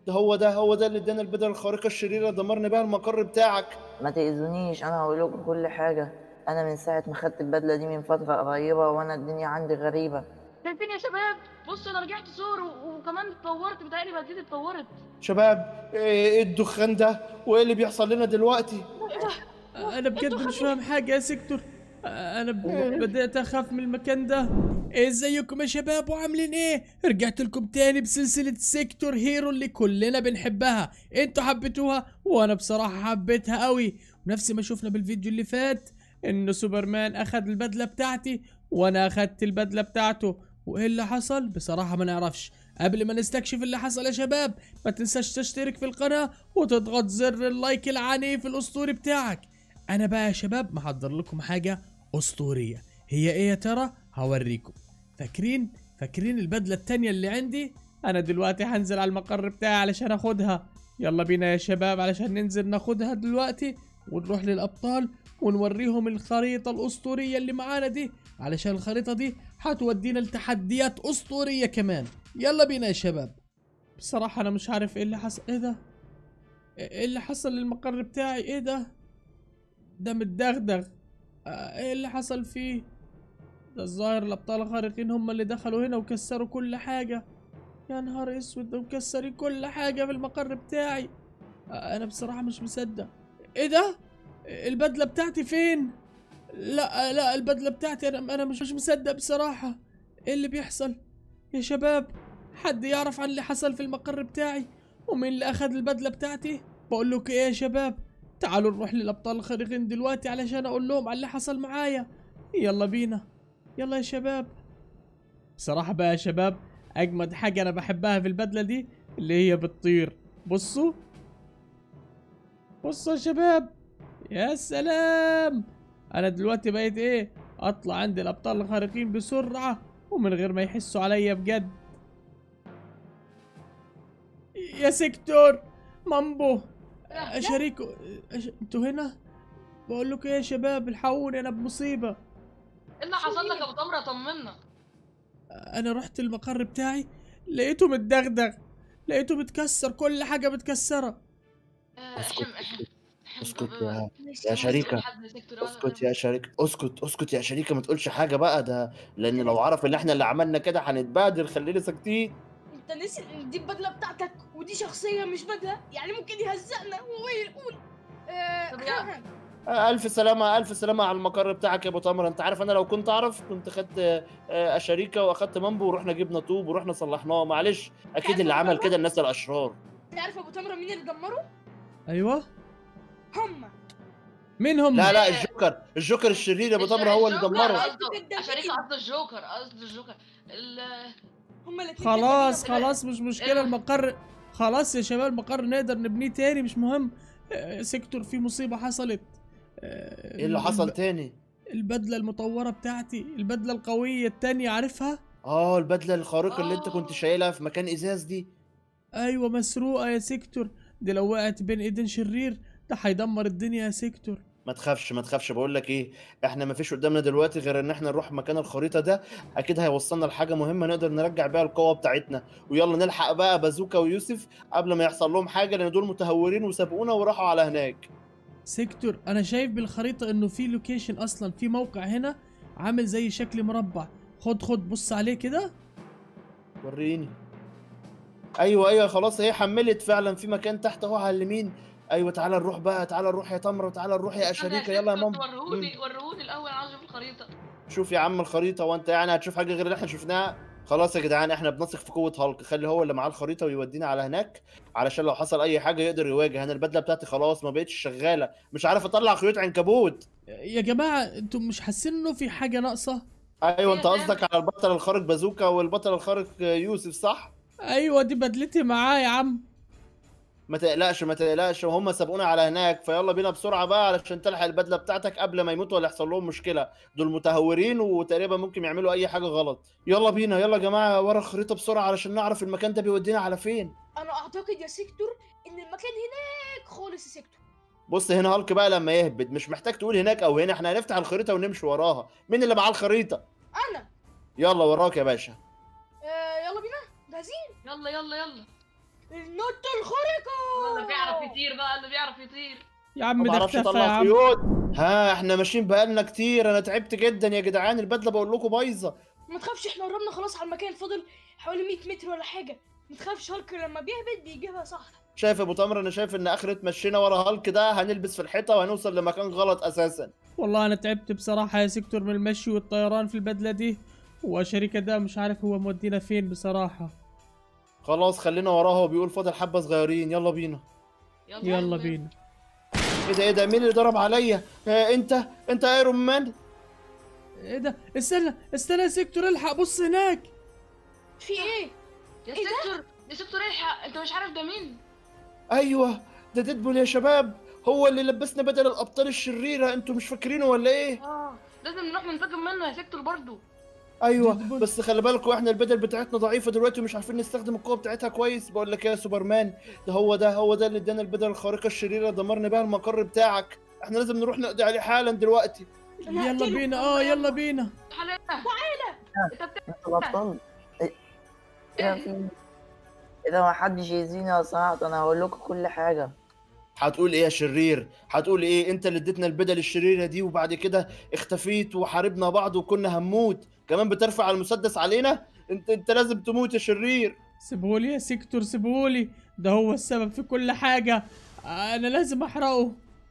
ده هو ده هو ده اللي ادانا البدله الخارقه الشريره دمرنا بيها المقر بتاعك ما تأذونيش انا هقول لكم كل حاجه انا من ساعه ما خدت البدله دي من فتره قريبه وانا الدنيا عندي غريبه شايفين يا شباب بصوا انا رجعت صور و- وكمان اتطورت بتهيألي بديت اتطورت شباب ايه الدخان ده وايه اللي بيحصل لنا دلوقتي انا بجد مش فاهم حاجه يا سيكتور انا ب- بدات اخاف من المكان ده ازيكم يا شباب وعاملين ايه رجعت لكم تاني بسلسله سيكتور هيرو اللي كلنا بنحبها انتوا حبيتوها وانا بصراحه حبيتها قوي ونفس ما شفنا بالفيديو اللي فات ان سوبرمان اخد البدله بتاعتي وانا اخدت البدله بتاعته وايه اللي حصل بصراحه ما نعرفش قبل ما نستكشف اللي حصل يا شباب ما تنساش تشترك في القناه وتضغط زر اللايك العنيف الاسطوري بتاعك انا بقى يا شباب محضر لكم حاجه اسطوريه هي ايه يا ترى هوريكم فاكرين فاكرين البدله التانية اللي عندي انا دلوقتي هنزل على المقر بتاعي علشان اخدها يلا بينا يا شباب علشان ننزل ناخدها دلوقتي ونروح للابطال ونوريهم الخريطه الاسطوريه اللي معانا دي علشان الخريطه دي هتودينا لتحديات اسطوريه كمان يلا بينا يا شباب بصراحه انا مش عارف ايه اللي حصل ايه ده ايه اللي حصل للمقر بتاعي ايه ده ده متدغدغ آه، ايه اللي حصل فيه ده الظاهر الابطال الخارقين هم اللي دخلوا هنا وكسروا كل حاجة يا نهار اسود ده مكسرين كل حاجة في المقر بتاعي آه، انا بصراحة مش مصدق ايه ده البدلة بتاعتي فين لا لا البدلة بتاعتي انا انا مش مش مصدق بصراحة ايه اللي بيحصل يا شباب حد يعرف عن اللي حصل في المقر بتاعي ومين اللي اخذ البدلة بتاعتي بقول لكم ايه يا شباب تعالوا نروح للابطال الخارقين دلوقتي علشان اقول لهم على اللي حصل معايا يلا بينا يلا يا شباب بصراحة بقى يا شباب اجمد حاجة انا بحبها في البدلة دي اللي هي بتطير بصوا بصوا يا شباب يا سلام انا دلوقتي بقيت ايه اطلع عند الابطال الخارقين بسرعة ومن غير ما يحسوا عليا بجد يا سيكتور مامبو شريكو أش... انتوا هنا بقول لكم ايه يا شباب الحقوني انا بمصيبه ايه اللي حصل لك يا ابو تمره طمنا انا رحت المقر بتاعي لقيته متدغدغ لقيته متكسر كل حاجه متكسره آه، اسكت، إحنا- إحنا- إحنا اسكت ب- يا ماشي، يا بص، شريكة. حد سيكتور، أنا- اسكت يا شريك اسكت اسكت يا شريكه ما تقولش حاجه بقى ده لان لو عرف ان احنا اللي عملنا كده هنتبهدل خلينا ساكتين انت ناسي ان دي البدله بتاعتك ودي شخصيه مش بدله يعني ممكن يهزقنا وهو يقول آه طب يا- آه، الف سلامه الف سلامه على المقر بتاعك يا ابو تمر انت عارف انا لو كنت اعرف كنت خدت آه، شريكه واخدت مامبو ورحنا جبنا طوب ورحنا صلحناه معلش اكيد اللي عمل كده الناس الاشرار تعرف ابو تمره مين اللي دمره ايوه هم مين هم لا لا الجوكر الجوكر الشرير يا ابو تمر هو اللي الجوكر دمره قصده- شريك قصد الجوكر قصد الجوكر ال- هم الاثنين خلاص خلاص مش مشكله إيه؟ المقر خلاص يا شباب المقر نقدر نبنيه تاني مش مهم آه، سيكتور في مصيبه حصلت آه، ايه اللي حصل الب- تاني البدله المطوره بتاعتي البدله القويه التانية عارفها اه البدله الخارقه اللي انت آه. كنت شايلها في مكان ازاز دي ايوه مسروقه يا سيكتور دي لو وقعت بين ايدين شرير ده هيدمر الدنيا يا سيكتور ما تخافش ما تخافش بقول لك ايه احنا ما فيش قدامنا دلوقتي غير ان احنا نروح مكان الخريطه ده اكيد هيوصلنا لحاجه مهمه نقدر نرجع بيها القوه بتاعتنا ويلا نلحق بقى بازوكا ويوسف قبل ما يحصل لهم حاجه لان دول متهورين وسابقونا وراحوا على هناك سيكتور انا شايف بالخريطه انه في لوكيشن اصلا في موقع هنا عامل زي شكل مربع خد خد بص عليه كده وريني ايوه ايوه خلاص هي حملت فعلا في مكان تحت اهو على اليمين ايوه تعالى نروح بقى تعالى نروح يا تمره تعالى نروح يا استنى شريكه يلا يا سيكتور، ماما وريهولي وريهولي الاول عاوز اشوف الخريطه شوف يا عم الخريطه وانت يعني هتشوف حاجه غير اللي احنا شفناها خلاص يا جدعان احنا بنثق في قوه هالك خلي هو اللي معاه الخريطه ويودينا على هناك علشان لو حصل اي حاجه يقدر يواجه انا البدله بتاعتي خلاص ما بقتش شغاله مش عارف اطلع خيوط عنكبوت يا جماعه انتوا مش حاسين انه في حاجه ناقصه ايوه انت إيه قصدك على البطل الخارق بازوكا والبطل الخارق يوسف صح ايوه دي بدلتي معاه يا عم ما تقلقش ما تقلقش وهم سابقونا على هناك فيلا بينا بسرعه بقى علشان تلحق البدله بتاعتك قبل ما يموتوا ولا يحصل لهم مشكله دول متهورين وتقريبا ممكن يعملوا اي حاجه غلط يلا بينا يلا يا جماعه ورا الخريطه بسرعه علشان نعرف المكان ده بيودينا على فين انا اعتقد يا سيكتور ان المكان هناك خالص يا سيكتور بص هنا هالك بقى لما يهبد مش محتاج تقول هناك او هنا احنا هنفتح الخريطه ونمشي وراها مين اللي معاه الخريطه انا يلا وراك يا باشا آه يلا بينا جاهزين يلا يلا يلا النط الخارقة اللي بيعرف يطير بقى اللي بيعرف يطير يا عم ما ده بعرفش اختفى يا اطلع عم خيوط ها احنا ماشيين بقالنا كتير انا تعبت جدا يا جدعان البدله بقول لكم بايظه ما تخافش احنا قربنا خلاص على المكان فاضل حوالي 100 متر ولا حاجة ما تخافش هالك لما بيهبط بيجيبها صح شايف يا ابو تمر انا شايف ان اخرة مشينا ورا هالك ده هنلبس في الحيطه وهنوصل لمكان غلط اساسا والله انا تعبت بصراحة يا سيكتور من المشي والطيران في البدلة دي وشركة ده مش عارف هو مودينا فين بصراحة خلاص خلينا وراه هو بيقول فاضل حبه صغيرين يلا بينا يلا بينا ايه ده ايه ده مين اللي ضرب عليا اه انت انت ايرون مان ايه ده استنى استنى يا سيكتور الحق بص هناك في ايه يا إيه ده؟ سيكتور يا سيكتور الحق انت مش عارف ده مين ايوه ده ديدبول يا شباب هو اللي لبسنا بدل الابطال الشريره انتوا مش فاكرينه ولا ايه اه لازم نروح ننتقم منه يا سيكتور برضو ايوه ديدبول. بس خلي بالكوا احنا البدل بتاعتنا ضعيفه دلوقتي ومش عارفين نستخدم القوه بتاعتها كويس بقول لك ايه يا سوبرمان ده هو ده هو ده اللي ادانا البدل الخارقه الشريره دمرنا بيها المقر بتاعك احنا لازم نروح نقضي عليه حالا دلوقتي أنا يلا هقتله. بينا اه يلا بينا تعالى انت بت... انت بطلت ايه إيه في اذا ما حدش يأذيني لو سمحت انا هقول لكم كل حاجة هتقول ايه يا شرير هتقول ايه انت اللي اديتنا البدل الشريره دي وبعد كده اختفيت وحاربنا بعض وكنا هنموت كمان بترفع المسدس علينا انت انت لازم تموت يا شرير سيبهولي يا سيكتور سيبهولي ده هو السبب في كل حاجة انا لازم احرقه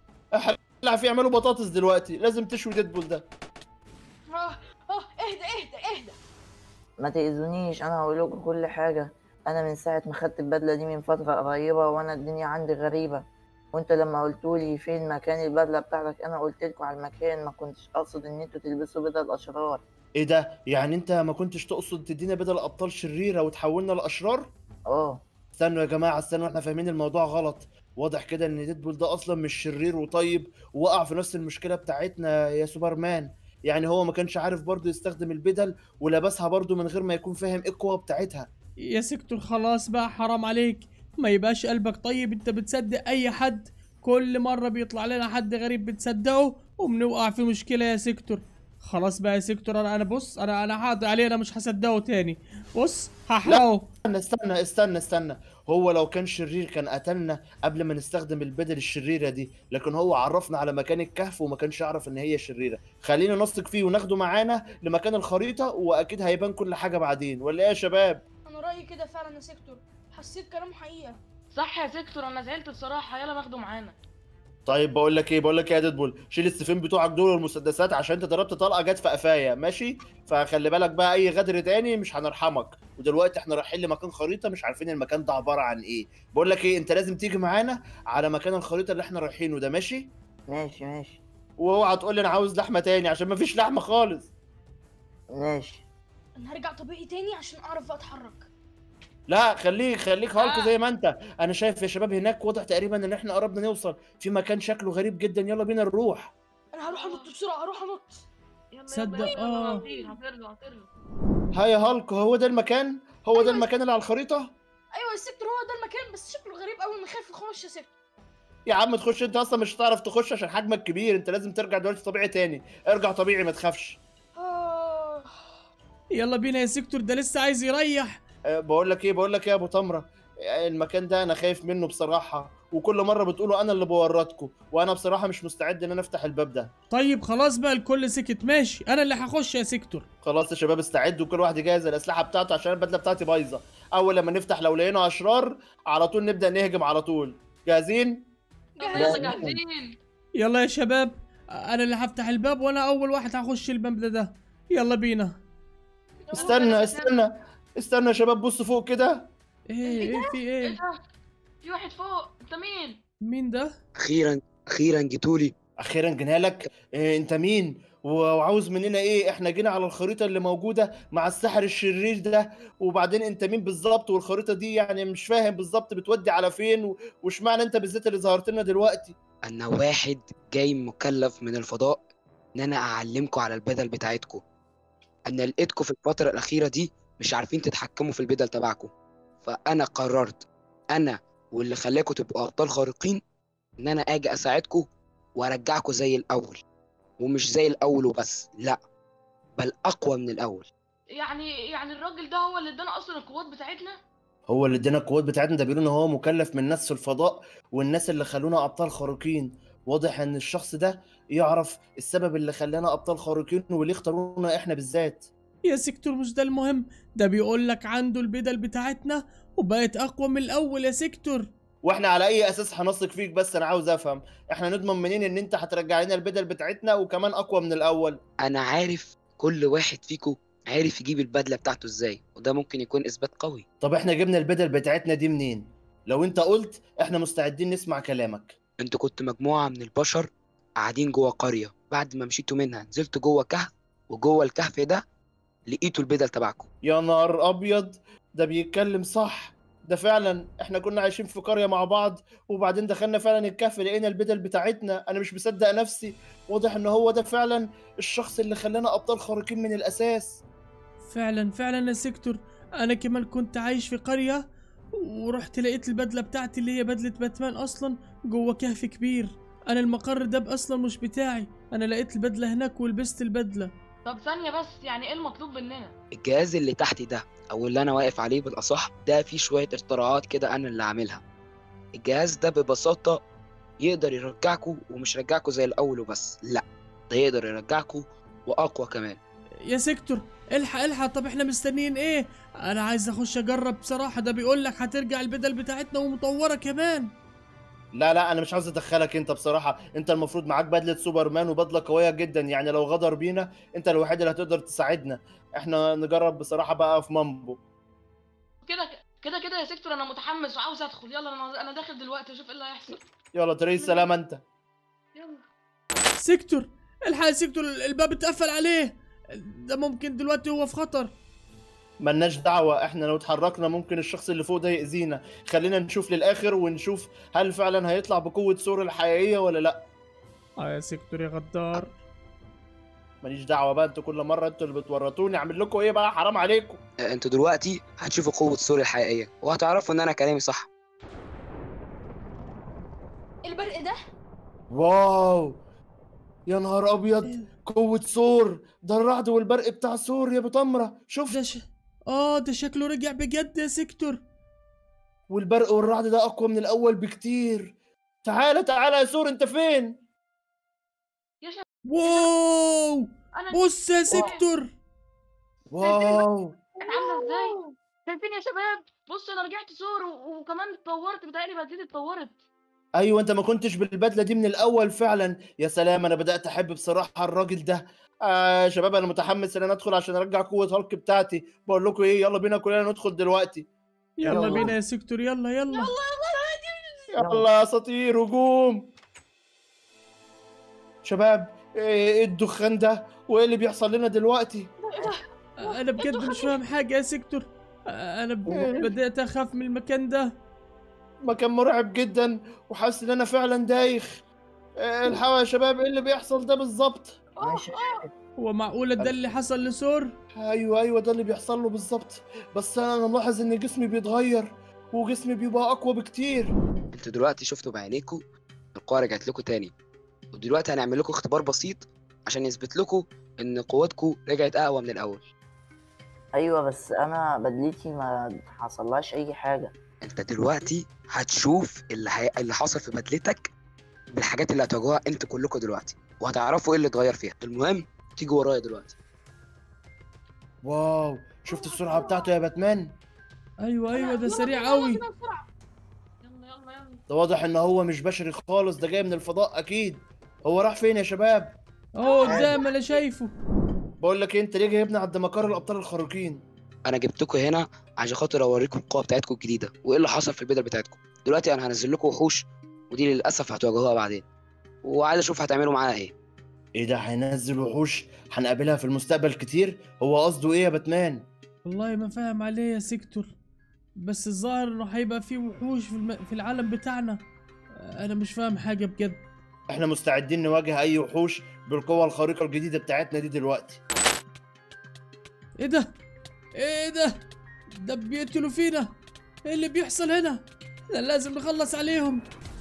لا في يعملوا بطاطس دلوقتي لازم تشوي ديدبول ده اه اه اهدى اهدى اهدى ما تأذونيش انا هقول لكم كل حاجة انا من ساعة ما خدت البدلة دي من فترة قريبة وانا الدنيا عندي غريبة وانت لما قلتولي فين مكان البدلة بتاعتك انا قلت لكم على المكان ما كنتش اقصد ان انتوا تلبسوا بدل اشرار ايه ده يعني انت ما كنتش تقصد تدينا بدل ابطال شريره وتحولنا لاشرار اه استنوا يا جماعه استنوا احنا فاهمين الموضوع غلط واضح كده ان ديدبول ده اصلا مش شرير وطيب ووقع في نفس المشكله بتاعتنا يا سوبرمان يعني هو ما كانش عارف برضه يستخدم البدل ولبسها برضه من غير ما يكون فاهم ايه القوه بتاعتها يا سيكتور خلاص بقى حرام عليك ما يبقاش قلبك طيب انت بتصدق اي حد كل مرة بيطلع لنا حد غريب بتصدقه وبنوقع في مشكلة يا سيكتور خلاص بقى يا سيكتور انا انا بص انا انا حاضر عليه انا مش هصدقه تاني بص هحرقه استنى استنى استنى استنى هو لو كان شرير كان قتلنا قبل ما نستخدم البدل الشريره دي لكن هو عرفنا على مكان الكهف وما كانش يعرف ان هي شريره خلينا نثق فيه وناخده معانا لمكان الخريطه واكيد هيبان كل حاجه بعدين ولا ايه يا شباب انا رايي كده فعلا يا سيكتور حسيت كلام حقيقه صح يا سيكتور انا زعلت بصراحه يلا ناخده معانا طيب بقول لك ايه بقول لك ايه يا ديدبول شيل السيفين بتوعك دول والمسدسات عشان انت ضربت طلقه جت في قفايا ماشي فخلي بالك بقى اي غدر تاني مش هنرحمك ودلوقتي احنا رايحين لمكان خريطه مش عارفين المكان ده عباره عن ايه بقول لك ايه انت لازم تيجي معانا على مكان الخريطه اللي احنا رايحينه ده ماشي ماشي ماشي واوعى تقول لي انا عاوز لحمه تاني عشان مفيش لحمه خالص ماشي انا هرجع طبيعي تاني عشان اعرف بقى اتحرك لا خليك خليك هالك آه. زي ما انت انا شايف يا شباب هناك واضح تقريبا ان احنا قربنا نوصل في مكان شكله غريب جدا يلا بينا نروح انا هروح انط بسرعه هروح انط يلا تصدق؟ يلا يلا آه. هطير هطير هطير ها يا هالك هو ده المكان هو ده أيوة. المكان اللي على الخريطه ايوه يا سيكتور هو ده المكان بس شكله غريب قوي انا خايف اخش يا سيكتور يا عم تخش انت اصلا مش هتعرف تخش عشان حجمك كبير انت لازم ترجع دلوقتي طبيعي تاني ارجع طبيعي ما تخافش آه. يلا بينا يا سيكتور ده لسه عايز يريح أه، بقول لك ايه بقول لك ايه يا ابو تمره أه، المكان ده انا خايف منه بصراحه وكل مره بتقولوا انا اللي بورطكم وانا بصراحه مش مستعد ان انا افتح الباب ده طيب خلاص بقى الكل سكت ماشي انا اللي هخش يا سيكتور خلاص يا شباب استعدوا كل واحد يجهز الاسلحه بتاعته عشان البدله بتاعتي بايظه اول لما نفتح لو لقينا اشرار على طول نبدا نهجم على طول جاهزين يلا جاهز. يلا جاهزين يلا يا شباب انا اللي هفتح الباب وانا اول واحد هخش الباب ده, ده يلا بينا استنى استنى استنى يا شباب بصوا فوق كده ايه ايه في ايه ايه ده في واحد فوق انت مين مين ده اخيرا اخيرا جيتولي اخيرا جينا لك إيه انت مين و- وعاوز مننا ايه احنا جينا على الخريطه اللي موجوده مع السحر الشرير ده وبعدين انت مين بالظبط والخريطه دي يعني مش فاهم بالظبط بتودي على فين و- واشمعنى انت بالذات اللي ظهرت لنا دلوقتي انا واحد جاي مكلف من الفضاء ان انا اعلمكم على البدل بتاعتكم انا لقيتكم في الفتره الاخيره دي مش عارفين تتحكموا في البدل تبعكم فانا قررت انا واللي خلاكم تبقوا ابطال خارقين ان انا اجي اساعدكم وارجعكم زي الاول ومش زي الاول وبس لا بل اقوى من الاول يعني يعني الراجل ده هو اللي ادانا اصلا القوات بتاعتنا هو اللي ادانا القوات بتاعتنا ده بيقولوا ان هو مكلف من ناس في الفضاء والناس اللي خلونا ابطال خارقين واضح ان الشخص ده يعرف السبب اللي خلانا ابطال خارقين وليه اختارونا احنا بالذات يا سيكتور مش ده المهم ده بيقول لك عنده البدل بتاعتنا وبقت اقوى من الاول يا سيكتور واحنا على اي اساس هنثق فيك بس انا عاوز افهم احنا نضمن منين ان انت هترجع لنا البدل بتاعتنا وكمان اقوى من الاول انا عارف كل واحد فيكم عارف يجيب البدله بتاعته ازاي وده ممكن يكون اثبات قوي طب احنا جبنا البدل بتاعتنا دي منين لو انت قلت احنا مستعدين نسمع كلامك انتوا كنتوا مجموعه من البشر قاعدين جوه قريه بعد ما مشيتوا منها نزلتوا جوه كهف وجوه الكهف ده لقيتوا البدل تبعكم يا نهار ابيض ده بيتكلم صح ده فعلا احنا كنا عايشين في قريه مع بعض وبعدين دخلنا فعلا الكهف لقينا البدل بتاعتنا انا مش مصدق نفسي واضح ان هو ده فعلا الشخص اللي خلانا ابطال خارقين من الاساس فعلا فعلا يا سيكتور انا كمان كنت عايش في قرية ورحت لقيت البدلة بتاعتي اللي هي بدلة باتمان اصلا جوه كهف كبير انا المقر ده اصلا مش بتاعي انا لقيت البدلة هناك ولبست البدلة طب ثانيه بس يعني ايه المطلوب مننا الجهاز اللي تحتي ده او اللي انا واقف عليه بالاصح ده فيه شويه اختراعات كده انا اللي عاملها الجهاز ده ببساطه يقدر يرجعكوا ومش يرجعكوا زي الاول وبس لا ده يقدر يرجعكوا واقوى كمان يا سيكتور الحق الحق طب احنا مستنيين ايه انا عايز اخش اجرب بصراحة ده بيقول لك هترجع البدل بتاعتنا ومطورة كمان لا لا انا مش عاوز ادخلك انت بصراحه انت المفروض معاك بدله سوبرمان وبدله قويه جدا يعني لو غدر بينا انت الوحيد اللي هتقدر تساعدنا احنا نجرب بصراحه بقى في مامبو كده كده كده يا سيكتور انا متحمس وعاوز ادخل يلا انا انا داخل دلوقتي اشوف ايه اللي هيحصل يلا طريق السلامه انت يلا سيكتور الحق يا سيكتور الباب اتقفل عليه ده ممكن دلوقتي هو في خطر ملناش دعوة احنا لو اتحركنا ممكن الشخص اللي فوق ده يأذينا خلينا نشوف للآخر ونشوف هل فعلا هيطلع بقوة سور الحقيقية ولا لا اه يا سيكتور يا غدار ماليش دعوة بقى انتوا كل مرة انتوا اللي بتورطوني اعمل لكم ايه بقى حرام عليكم آه، انتوا دلوقتي هتشوفوا قوه سوري الحقيقيه وهتعرفوا ان انا كلامي صح البرق ده واو يا نهار ابيض قوة سور ده الرعد والبرق بتاع سور يا ابو تمرة شوف ده ش... اه ده شكله رجع بجد يا سيكتور والبرق والرعد ده اقوى من الاول بكتير تعالى تعالى يا سور انت فين يا شباب واو انا بص يا سيكتور واو كانت عامله ازاي شايفين يا شباب بص انا رجعت سور و- وكمان اتطورت بتهيألي بدلتي اتطورت ايوه انت ما كنتش بالبدله دي من الاول فعلا يا سلام انا بدات احب بصراحه الراجل ده آه شباب انا متحمس ان انا ادخل عشان ارجع قوه هالك بتاعتي بقول لكم ايه يلا بينا كلنا ندخل دلوقتي يلا يلا. بينا يا سيكتور يلا يلا يلا يا اساطير هجوم شباب ايه الدخان ده وايه اللي بيحصل لنا دلوقتي انا بجد مش فاهم حاجة يا سيكتور انا ب... بدأت اخاف من المكان ده مكان مرعب جدا وحاسس ان انا فعلا دايخ إيه الحقوا يا شباب ايه اللي بيحصل ده بالظبط ماشي هو معقولة ده اللي حصل لسور ايوه ايوه ده اللي بيحصل له بالظبط بس انا ملاحظ ان جسمي بيتغير وجسمي بيبقى اقوى بكتير انتوا دلوقتي شفتوا بعينيكوا القوه رجعت لكم تاني ودلوقتي هنعمل لكم اختبار بسيط عشان يثبت لكم ان قوتكم رجعت اقوى من الاول ايوه بس انا بدلتي ما حصلهاش اي حاجه انت دلوقتي هتشوف اللي, هي... اللي حصل في بدلتك بالحاجات اللي هتواجهوها انتوا كلكم دلوقتي وهتعرفوا ايه اللي اتغير فيها المهم تيجوا ورايا دلوقتي واو شفت السرعه بتاعته يا باتمان ايوه ايوه ده يلا سريع بينا، قوي يلا بينا بسرعة. يلا يلا يلا ده واضح ان هو مش بشري خالص ده جاي من الفضاء اكيد هو راح فين يا شباب اهو قدام انا شايفه بقول لك إيه، انت ليه جايبنا عند مقر الابطال الخارقين انا جبتكم هنا عشان خاطر اوريكم القوه بتاعتكم الجديده وايه اللي حصل في البدل بتاعتكم دلوقتي انا هنزل لكم وحوش ودي للاسف هتواجهوها بعدين وعايز اشوف هتعملوا معاها ايه ايه ده هينزل وحوش هنقابلها في المستقبل كتير هو قصده ايه يا باتمان والله ما فاهم عليه يا سيكتور بس الظاهر انه هيبقى فيه وحوش في, الم... في العالم بتاعنا انا مش فاهم حاجة بجد احنا مستعدين نواجه اي وحوش بالقوه الخارقه الجديده بتاعتنا دي دلوقتي ايه ده ايه ده ده بيقتلوا فينا ايه اللي بيحصل هنا ده لازم نخلص عليهم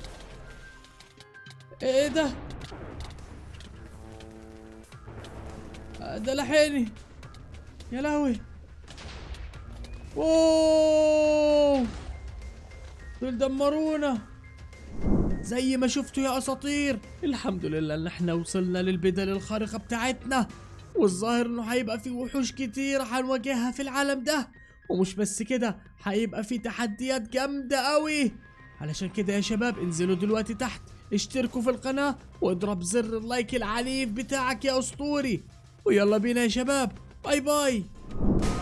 ايه ده آه، ده لحقني يا لهوي واو دول دمرونا زي ما شفتوا يا اساطير الحمد لله ان احنا وصلنا للبدل الخارقة بتاعتنا والظاهر انه هيبقى في وحوش كتير هنواجهها في العالم ده ومش بس كده هيبقى في تحديات جامدة قوي علشان كده يا شباب انزلوا دلوقتي تحت اشتركوا في القناة واضرب زر اللايك العنيف بتاعك يا اسطوري ويلا بينا يا شباب باي باي